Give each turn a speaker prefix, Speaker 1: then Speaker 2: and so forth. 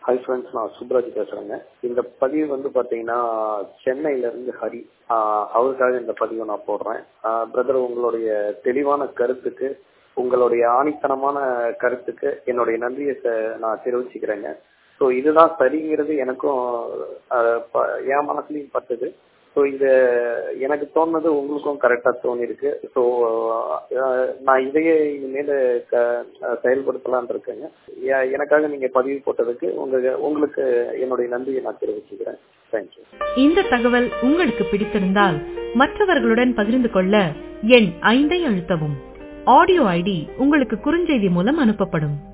Speaker 1: hi friends நான் சுப்ராஜ் பேசுறேங்க இந்த பதிவு வந்து பாத்தீங்கன்னா சென்னையில இருந்து ஹரி ஆஹ் அவருக்காக இந்த பதிவை நான் போடுறேன் பிரதர் உங்களுடைய தெளிவான கருத்துக்கு உங்களுடைய ஆணித்தனமான கருத்துக்கு என்னுடைய நன்றியை ச- நான் தெரிவிச்சுக்கிறேங்க ஸோ இதுதான் சரிங்கிறது எனக்கும் ஆஹ் ப- என் மனசுலயும் பட்டது ஸோ இது எனக்கு தோணுனது உங்களுக்கும் கரெக்டா தோணிருக்கு ஸோ நான் இதையே இனிமேல் க- செயல்படுத்தலாம்னு இருக்கேங்க எ- எனக்காக நீங்க பதிவு போட்டதுக்கு உங்க உங்களுக்கு என்னுடைய நன்றியை நான் தெரிவிச்சுக்கிறேன் தேங்க்யூ
Speaker 2: இந்த தகவல் உங்களுக்கு பிடித்திருந்தால் மற்றவர்களுடன் பகிர்ந்து கொள்ள எண் ஐந்தை அழுத்தவும் ஆடியோ ஐடி உங்களுக்கு குறுஞ்செய்தி மூலம் அனுப்பப்படும்